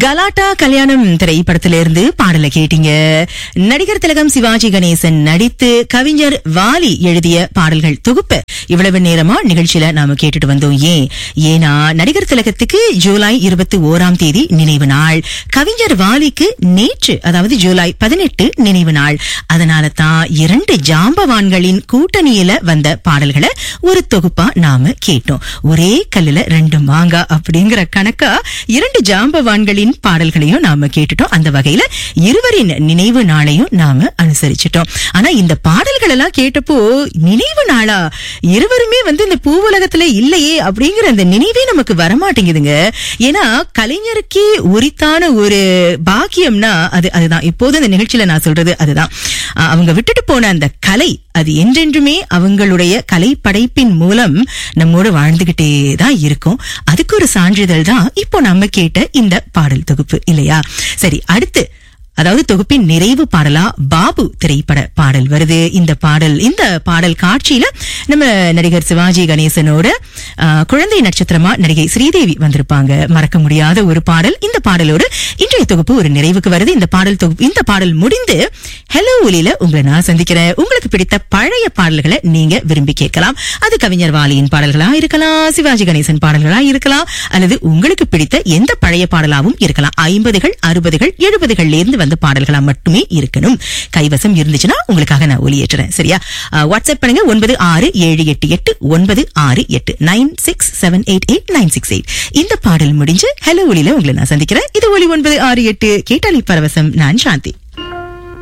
கலாட்டா கல்யாணம் திரைப்படத்திலிருந்து பாடலை கேட்டீங்க நடிகர் திலகம் சிவாஜி கணேசன் நடித்து கவிஞர் வாலி எழுதிய பாடல்கள் தொகுப்பு இவ்வளவு நேரமா நிகழ்ச்சியில நாம கேட்டுட்டு வந்தோம் ஏன் ஏன்னா நடிகர் திலகத்துக்கு ஜூலை இருபத்தி ஓராம் தேதி நினைவு நாள் கவிஞர் வாலிக்கு நேற்று அதாவது ஜூலை பதினெட்டு நினைவு நாள் அதனால தான் இரண்டு ஜாம்பவான்களின் கூட்டணியில வந்த பாடல்களை ஒரு தொகுப்பா நாம கேட்டோம் ஒரே கல்லுல ரெண்டு மாங்கா அப்படிங்கிற கணக்கா இரண்டு ஜாம்பவான்களின் பாடல்களையும் நாம கேட்டுட்டோம் அந்த வகையில இருவரின் நினைவு நாளையும் நாம அனுசரிச்சிட்டோம் ஆனா இந்த பாடல்கள் எல்லாம் கேட்டப்போ நினைவு நாளா இருவருமே வந்து இந்த பூவுலகத்துல இல்லையே அப்படிங்கிற அந்த நினைவே நமக்கு வரமாட்டேங்குதுங்க ஏன்னா கலைஞருக்கே உரித்தான ஒரு பாக்கியம்னா அது அதுதான் இப்போது இந்த நிகழ்ச்சியில நான் சொல்றது அதுதான் அஹ் அவங்க விட்டுட்டு போன அந்த கலை அது என்றென்றுமே அவங்களுடைய கலை படைப்பின் மூலம் நம்மோடு வாழ்ந்துகிட்டே தான் இருக்கும் அதுக்கு ஒரு சான்றிதழ் தான் இப்போ நம்ம கேட்ட இந்த பாடல் தொகுப்பு இல்லையா சரி அடுத்து அதாவது தொகுப்பின் நிறைவு பாடலா பாபு திரைப்பட பாடல் வருது இந்த பாடல் இந்த பாடல் காட்சியில நம்ம நடிகர் சிவாஜி கணேசனோட ஆ, குழந்தை நட்சத்திரமா நடிகை ஸ்ரீதேவி வந்திருப்பாங்க மறக்க முடியாத ஒரு பாடல் இந்த பாடலோடு இன்றைய தொகுப்பு ஒரு நிறைவுக்கு வருது இந்த பாடல் தொகுப்பு இந்த பாடல் முடிந்து ஹலோ ஒலியில உங்களை நான் சந்திக்கிறேன் உங்களுக்கு பிடித்த பழைய பாடல்களை நீங்க விரும்பி கேட்கலாம் அது கவிஞர் வாலியின் பாடல்களா இருக்கலாம் சிவாஜி கணேசன் பாடல்களா இருக்கலாம் அல்லது உங்களுக்கு பிடித்த எந்த பழைய பாடலாவும் இருக்கலாம் ஐம்பதுகள் அறுபதுகள் எழுபதுகள்ல இருந்து வந்த பாடல்களா மட்டுமே இருக்கணும் கைவசம் இருந்துச்சுன்னா உங்களுக்காக நான் ஒலியேற்றுறேன் சரியா அஹ், வாட்ஸ்அப் பண்ணுங்க ஒன்பது ஆறு ஏழு எட்டு எட்டு ஒன்பது ஆறு எட்டு nine six seven eight eight nine six eight இந்த பாடல் முடிஞ்சு ஹலோ ஒலியில உங்களை நான் சந்திக்கிறேன் இது ஒலி ஒன்பது ஆறு எட்டு கேட்டாலி பரவசம் நான் சாந்தி